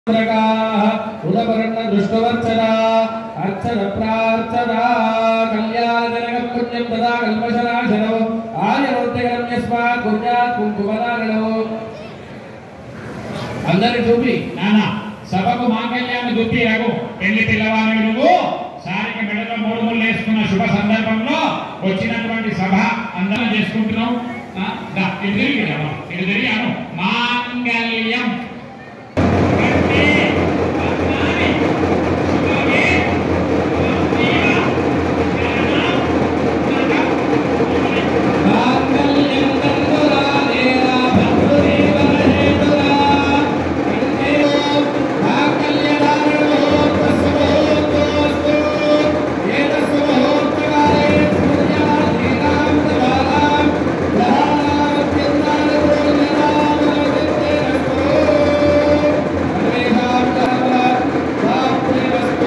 ఉదపరణ దృష్టవర్చన అర్చన ప్రార్చన కళ్యాణజనకం పుణ్యం తదా కల్పశనాశనో ఆర్యవృత్తికరం యస్మాత్ పుణ్యాత్ కుంకుమనారణో అందరి చూపి నానా సభకు మాంగళ్యాన్ని దుప్పిరగు పెళ్లి పిల్లవారు నువ్వు సారిక మెడలో మూడు ముళ్ళు వేసుకున్న శుభ సందర్భంలో వచ్చినటువంటి సభ అందరం చేసుకుంటున్నాం ఆ, దా, ఇటు తిరిగి రా, ఇటు తిరిగి అను మాంగళ్యం కంటే పద్మాని శుభమే జీవ జ్ఞానం జ్ఞానం మాంగళ్యం తంతురానేన భద్రదేవహేతురా కంఠేయో మాంగళ్యధారణో తస్మోస్తు ఏతస్మోత్తకాలే సూర్యాధీనాం తవాలాం లహానామత్యంతాన పూర్ణనామనోదిత్తేనస్తో సర్వేషాం ధర్మ ప్రాప్తిరస్తు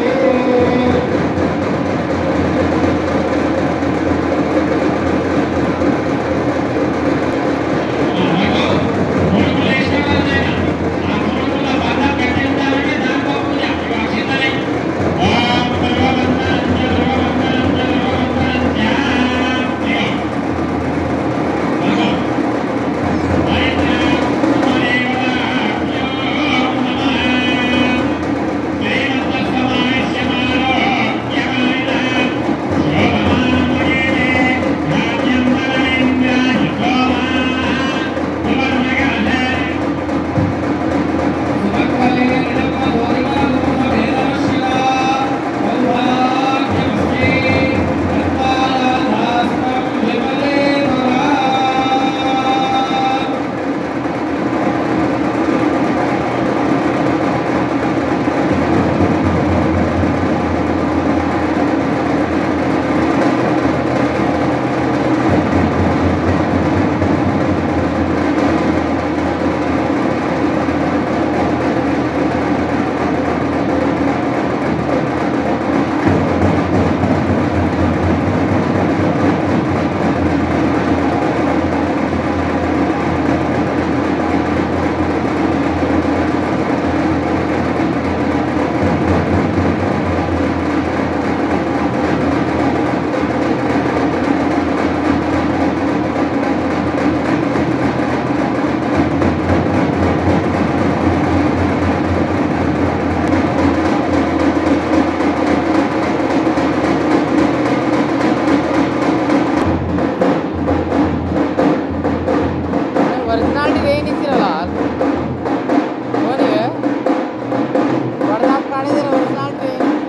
ఒరిజినాలిటీ వేయని ఇచ్చిరా ఓని వరదాపు కాడేది ఒరిజినాలిటీ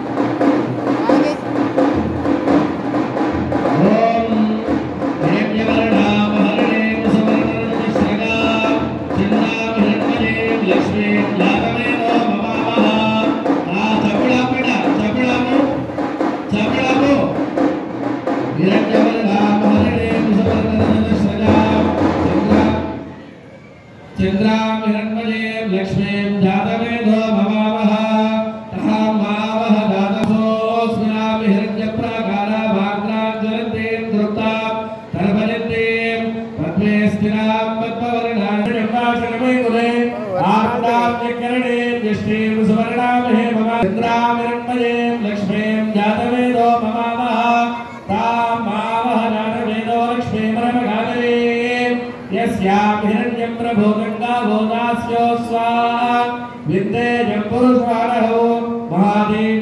ఓం దేవ్యవర్ణామహరణే సువర్ణరజస్రగా చంద్రామహిరణ్మయే లక్ష్మీ లాభమేనో మమామహ ఆ చపళాపడ చపళాము చపళాము హిరణ్యవర్ణామహరణే సువర్ణరజస్రగా చంద్ర చంద్రామిరణ్మయే లక్ష్మీం జాతవేదో మమామహ తహామావహ దాతసోస్మినామి హిరణ్యప్రాకారా భాద్రాజ్వలంతీం దృప్తాం తర్పజంతీం పద్మే స్థిరాం పద్మవర్ణాశనమై ఆర్తాం చకరణే దృష్టిం సువర్ణామహే మమ చంద్రామిరణ్మయే లక్ష్మీం జాతవేదో మమామహ తామావహ జాతవేదో లక్ష్మీమరమగాదరే यस्यां हिरण्यं प्रभो गङ्गाभो दास्यो स्वाहा विद्येयं पुरुषवारहो महादेव